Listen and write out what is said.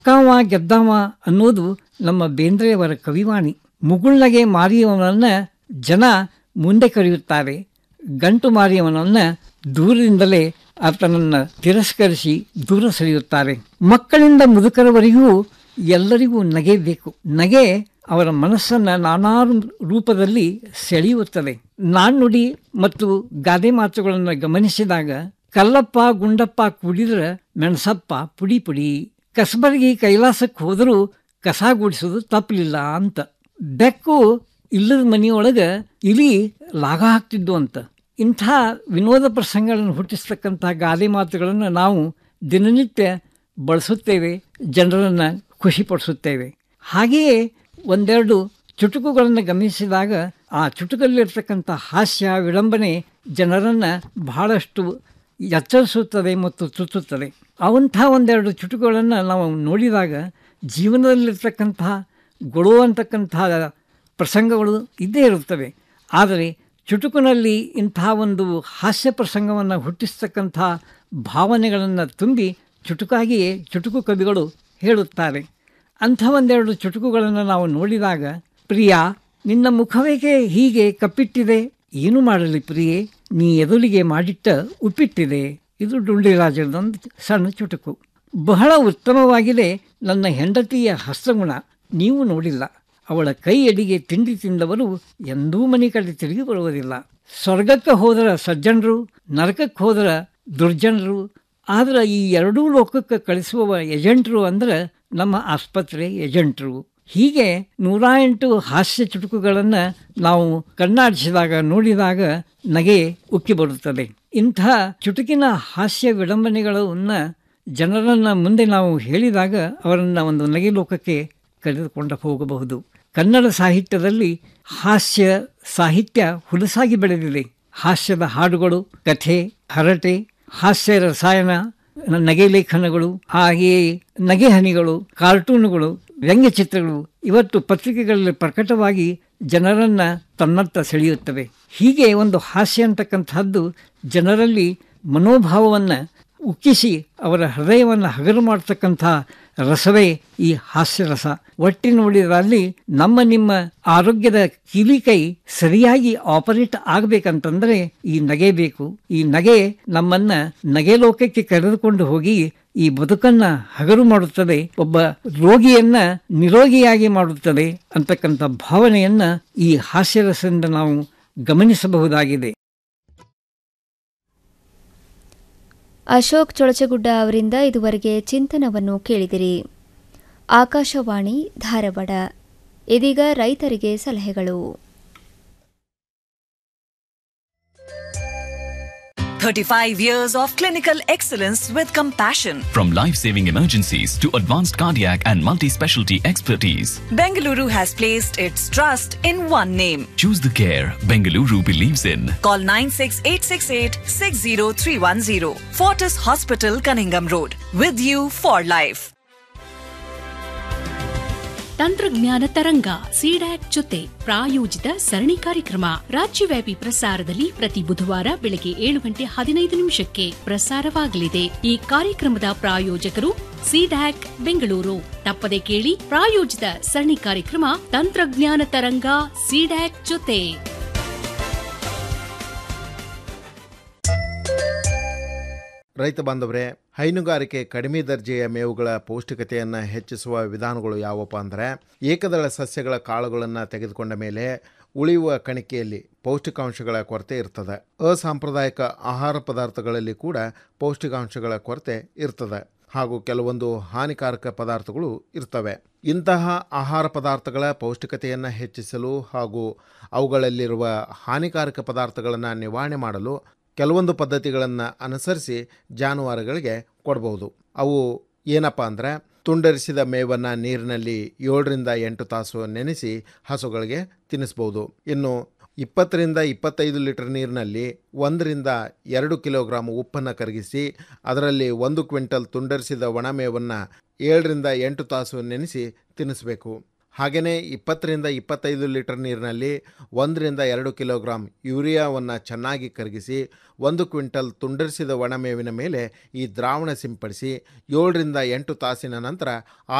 ಕಾವ ಗೆದ್ದವ ಅನ್ನೋದು ನಮ್ಮ ಬೇಂದ್ರೆಯವರ ಕವಿವಾಣಿ ಮುಗುಳ್ನಗೆ ಮಾರಿಯವನನ್ನ ಜನ ಮುಂದೆ ಕರೆಯುತ್ತಾರೆ ಗಂಟು ಮಾರಿಯವನನ್ನ ದೂರದಿಂದಲೇ ಆತನನ್ನು ತಿರಸ್ಕರಿಸಿ ದೂರ ಸರಿಯುತ್ತಾರೆ ಮಕ್ಕಳಿಂದ ಮುದುಕರವರೆಗೂ ಎಲ್ಲರಿಗೂ ನಗೆ ಬೇಕು ನಗೆ ಅವರ ಮನಸ್ಸನ್ನು ನಾನಾ ರೂಪದಲ್ಲಿ ಸೆಳೆಯುತ್ತದೆ ನಾಣ್ಣುಡಿ ಮತ್ತು ಗಾದೆ ಮಾತುಗಳನ್ನು ಗಮನಿಸಿದಾಗ ಕಲ್ಲಪ್ಪ ಗುಂಡಪ್ಪ ಕುಡಿದ್ರೆ ಮೆಣಸಪ್ಪ ಪುಡಿ ಪುಡಿ ಕಸಬರಗಿ ಕೈಲಾಸಕ್ಕೆ ಹೋದರೂ ಕಸ ಗುಡಿಸೋದು ತಪ್ಪಲಿಲ್ಲ ಅಂತ ಬೆಕ್ಕು ಇಲ್ಲದ ಮನೆಯೊಳಗೆ ಇಲಿ ಲಾಗ ಹಾಕ್ತಿದ್ದು ಅಂತ ಇಂಥ ವಿನೋದ ಪ್ರಸಂಗಗಳನ್ನು ಹುಟ್ಟಿಸ್ತಕ್ಕಂಥ ಗಾದೆ ಮಾತುಗಳನ್ನು ನಾವು ದಿನನಿತ್ಯ ಬಳಸುತ್ತೇವೆ ಜನರನ್ನು ಖುಷಿಪಡಿಸುತ್ತೇವೆ ಹಾಗೆಯೇ ಒಂದೆರಡು ಚುಟುಕುಗಳನ್ನು ಗಮನಿಸಿದಾಗ ಆ ಚುಟುಕಲ್ಲಿರ್ತಕ್ಕಂಥ ಹಾಸ್ಯ ವಿಡಂಬನೆ ಜನರನ್ನು ಬಹಳಷ್ಟು ಎಚ್ಚರಿಸುತ್ತದೆ ಮತ್ತು ತುತ್ತುತ್ತದೆ ಅವಂಥ ಒಂದೆರಡು ಚುಟುಕುಗಳನ್ನು ನಾವು ನೋಡಿದಾಗ ಜೀವನದಲ್ಲಿರ್ತಕ್ಕಂಥ ಗೊಳು ಅಂತಕ್ಕಂಥ ಪ್ರಸಂಗಗಳು ಇದ್ದೇ ಇರುತ್ತವೆ ಆದರೆ ಚುಟುಕಿನಲ್ಲಿ ಇಂಥ ಒಂದು ಹಾಸ್ಯ ಪ್ರಸಂಗವನ್ನು ಹುಟ್ಟಿಸ್ತಕ್ಕಂಥ ಭಾವನೆಗಳನ್ನು ತುಂಬಿ ಚುಟುಕಾಗಿಯೇ ಚುಟುಕು ಕವಿಗಳು ಹೇಳುತ್ತಾರೆ ಅಂಥ ಒಂದೆರಡು ಚುಟುಕುಗಳನ್ನು ನಾವು ನೋಡಿದಾಗ ಪ್ರಿಯ ನಿನ್ನ ಮುಖವೇಗೆ ಹೀಗೆ ಕಪ್ಪಿಟ್ಟಿದೆ ಏನು ಮಾಡಲಿ ಪ್ರಿಯೆ ನೀ ಎದುರಿಗೆ ಮಾಡಿಟ್ಟ ಉಪ್ಪಿಟ್ಟಿದೆ ಇದು ಡುಂಡಿರಾಜರದೊಂದು ಸಣ್ಣ ಚುಟುಕು ಬಹಳ ಉತ್ತಮವಾಗಿದೆ ನನ್ನ ಹೆಂಡತಿಯ ಹಸ್ತಗುಣ ನೀವು ನೋಡಿಲ್ಲ ಅವಳ ಕೈ ಅಡಿಗೆ ತಿಂಡಿ ತಿಂದವರು ಎಂದೂ ಮನೆ ಕಡೆ ತಿರುಗಿ ಬರುವುದಿಲ್ಲ ಸ್ವರ್ಗಕ್ಕೆ ಹೋದರ ಸಜ್ಜನರು ನರಕಕ್ಕೆ ಹೋದರ ದುರ್ಜನರು ಆದ್ರೆ ಈ ಎರಡೂ ಲೋಕಕ್ಕೆ ಕಳಿಸುವ ಏಜೆಂಟ್ರು ಅಂದ್ರೆ ನಮ್ಮ ಆಸ್ಪತ್ರೆ ಏಜೆಂಟ್ರು ಹೀಗೆ ನೂರ ಎಂಟು ಹಾಸ್ಯ ಚುಟುಕುಗಳನ್ನು ನಾವು ಕಣ್ಣಾಡಿಸಿದಾಗ ನೋಡಿದಾಗ ನಗೆ ಉಕ್ಕಿ ಬರುತ್ತದೆ ಇಂಥ ಚುಟುಕಿನ ಹಾಸ್ಯ ವಿಡಂಬನೆಗಳನ್ನು ಜನರನ್ನು ಮುಂದೆ ನಾವು ಹೇಳಿದಾಗ ಅವರನ್ನು ಒಂದು ನಗೆ ಲೋಕಕ್ಕೆ ಕರೆದುಕೊಂಡು ಹೋಗಬಹುದು ಕನ್ನಡ ಸಾಹಿತ್ಯದಲ್ಲಿ ಹಾಸ್ಯ ಸಾಹಿತ್ಯ ಹುಲಸಾಗಿ ಬೆಳೆದಿದೆ ಹಾಸ್ಯದ ಹಾಡುಗಳು ಕಥೆ ಹರಟೆ ಹಾಸ್ಯ ರಸಾಯನ ನಗೆ ಲೇಖನಗಳು ಹಾಗೆಯೇ ನಗೆ ಹನಿಗಳು ಕಾರ್ಟೂನುಗಳು ವ್ಯಂಗ್ಯಚಿತ್ರಗಳು ಇವತ್ತು ಪತ್ರಿಕೆಗಳಲ್ಲಿ ಪ್ರಕಟವಾಗಿ ಜನರನ್ನು ತನ್ನತ್ತ ಸೆಳೆಯುತ್ತವೆ ಹೀಗೆ ಒಂದು ಹಾಸ್ಯ ಅಂತಕ್ಕಂಥದ್ದು ಜನರಲ್ಲಿ ಮನೋಭಾವವನ್ನು ಉಕ್ಕಿಸಿ ಅವರ ಹೃದಯವನ್ನು ಹಗರು ಮಾಡತಕ್ಕಂಥ ರಸವೇ ಈ ಹಾಸ್ಯರಸ ಒಟ್ಟಿ ನೋಡಿದಲ್ಲಿ ನಮ್ಮ ನಿಮ್ಮ ಆರೋಗ್ಯದ ಕೀಲಿಕೈ ಸರಿಯಾಗಿ ಆಪರೇಟ್ ಆಗಬೇಕಂತಂದ್ರೆ ಈ ನಗೆ ಬೇಕು ಈ ನಗೆ ನಮ್ಮನ್ನ ನಗೆ ಲೋಕಕ್ಕೆ ಕರೆದುಕೊಂಡು ಹೋಗಿ ಈ ಬದುಕನ್ನ ಹಗರು ಮಾಡುತ್ತದೆ ಒಬ್ಬ ರೋಗಿಯನ್ನ ನಿರೋಗಿಯಾಗಿ ಮಾಡುತ್ತದೆ ಅಂತಕ್ಕಂಥ ಭಾವನೆಯನ್ನ ಈ ಹಾಸ್ಯರಸದಿಂದ ನಾವು ಗಮನಿಸಬಹುದಾಗಿದೆ ಅಶೋಕ್ ಚೊಳಚಗುಡ್ಡ ಅವರಿಂದ ಇದುವರೆಗೆ ಚಿಂತನವನ್ನು ಕೇಳಿದಿರಿ ಆಕಾಶವಾಣಿ ಧಾರವಾಡ ಇದೀಗ ರೈತರಿಗೆ ಸಲಹೆಗಳು 35 years of clinical excellence with compassion. From life saving emergencies to advanced cardiac and multi specialty expertise, Bengaluru has placed its trust in one name. choose the care Bengaluru believes in. Call 96868 60310. Fortis Hospital, Cunningham Road. With you for life. ತಂತ್ರಜ್ಞಾನ ತರಂಗ CDAC ಜೊತೆ ಪ್ರಾಯೋಜಿತ ಸರಣಿ ಕಾರ್ಯಕ್ರಮ ರಾಜ್ಯವ್ಯಾಪಿ ಪ್ರಸಾರದಲ್ಲಿ ಪ್ರತಿ ಬುಧವಾರ ಬೆಳಗ್ಗೆ ಏಳು ಗಂಟೆ ಹದಿನೈದು ನಿಮಿಷಕ್ಕೆ ಪ್ರಸಾರವಾಗಲಿದೆ ಈ ಕಾರ್ಯಕ್ರಮದ ಪ್ರಾಯೋಜಕರು ಸಿಡ್ಯಾಕ್ ಬೆಂಗಳೂರು ತಪ್ಪದೆ ಕೇಳಿ ಪ್ರಾಯೋಜಿತ ಸರಣಿ ಕಾರ್ಯಕ್ರಮ ತಂತ್ರಜ್ಞಾನ ತರಂಗ ಸಿಡ್ಯಾಕ್ ಜೊತೆ ರೈತ ಬಾಂಧವರೇ ಹೈನುಗಾರಿಕೆ ಕಡಿಮೆ ದರ್ಜೆಯ ಮೇವುಗಳ ಪೌಷ್ಟಿಕತೆಯನ್ನು ಹೆಚ್ಚಿಸುವ ವಿಧಾನಗಳು ಯಾವಪ್ಪ ಅಂದರೆ ಏಕದಳ ಸಸ್ಯಗಳ ಕಾಳುಗಳನ್ನು ತೆಗೆದುಕೊಂಡ ಮೇಲೆ ಉಳಿಯುವ ಕಣಿಕೆಯಲ್ಲಿ ಪೌಷ್ಟಿಕಾಂಶಗಳ ಕೊರತೆ ಇರ್ತದೆ ಅಸಾಂಪ್ರದಾಯಿಕ ಆಹಾರ ಪದಾರ್ಥಗಳಲ್ಲಿ ಕೂಡ ಪೌಷ್ಟಿಕಾಂಶಗಳ ಕೊರತೆ ಇರ್ತದೆ ಹಾಗೂ ಕೆಲವೊಂದು ಹಾನಿಕಾರಕ ಪದಾರ್ಥಗಳು ಇರ್ತವೆ ಇಂತಹ ಆಹಾರ ಪದಾರ್ಥಗಳ ಪೌಷ್ಟಿಕತೆಯನ್ನು ಹೆಚ್ಚಿಸಲು ಹಾಗೂ ಅವುಗಳಲ್ಲಿರುವ ಹಾನಿಕಾರಕ ಪದಾರ್ಥಗಳನ್ನು ನಿವಾರಣೆ ಮಾಡಲು ಕೆಲವೊಂದು ಪದ್ಧತಿಗಳನ್ನು ಅನುಸರಿಸಿ ಜಾನುವಾರುಗಳಿಗೆ ಕೊಡ್ಬೋದು ಅವು ಏನಪ್ಪ ಅಂದರೆ ತುಂಡರಿಸಿದ ಮೇವನ್ನು ನೀರಿನಲ್ಲಿ ಏಳರಿಂದ ಎಂಟು ತಾಸು ನೆನೆಸಿ ಹಸುಗಳಿಗೆ ತಿನ್ನಿಸ್ಬೋದು ಇನ್ನು ಇಪ್ಪತ್ತರಿಂದ ಇಪ್ಪತ್ತೈದು ಲೀಟರ್ ನೀರಿನಲ್ಲಿ ಒಂದರಿಂದ ಎರಡು ಕಿಲೋಗ್ರಾಮ್ ಉಪ್ಪನ್ನು ಕರಗಿಸಿ ಅದರಲ್ಲಿ ಒಂದು ಕ್ವಿಂಟಲ್ ತುಂಡರಿಸಿದ ಒಣಮೇವನ್ನು ಏಳರಿಂದ ಎಂಟು ತಾಸು ನೆನೆಸಿ ತಿನ್ನಿಸಬೇಕು ಹಾಗೆಯೇ ಇಪ್ಪತ್ತರಿಂದ ಇಪ್ಪತ್ತೈದು ಲೀಟರ್ ನೀರಿನಲ್ಲಿ ಒಂದರಿಂದ ಎರಡು ಕಿಲೋಗ್ರಾಂ ಯೂರಿಯಾವನ್ನು ಚೆನ್ನಾಗಿ ಕರಗಿಸಿ ಒಂದು ಕ್ವಿಂಟಲ್ ತುಂಡರಿಸಿದ ಒಣಮೇವಿನ ಮೇಲೆ ಈ ದ್ರಾವಣ ಸಿಂಪಡಿಸಿ ಏಳರಿಂದ ಎಂಟು ತಾಸಿನ ನಂತರ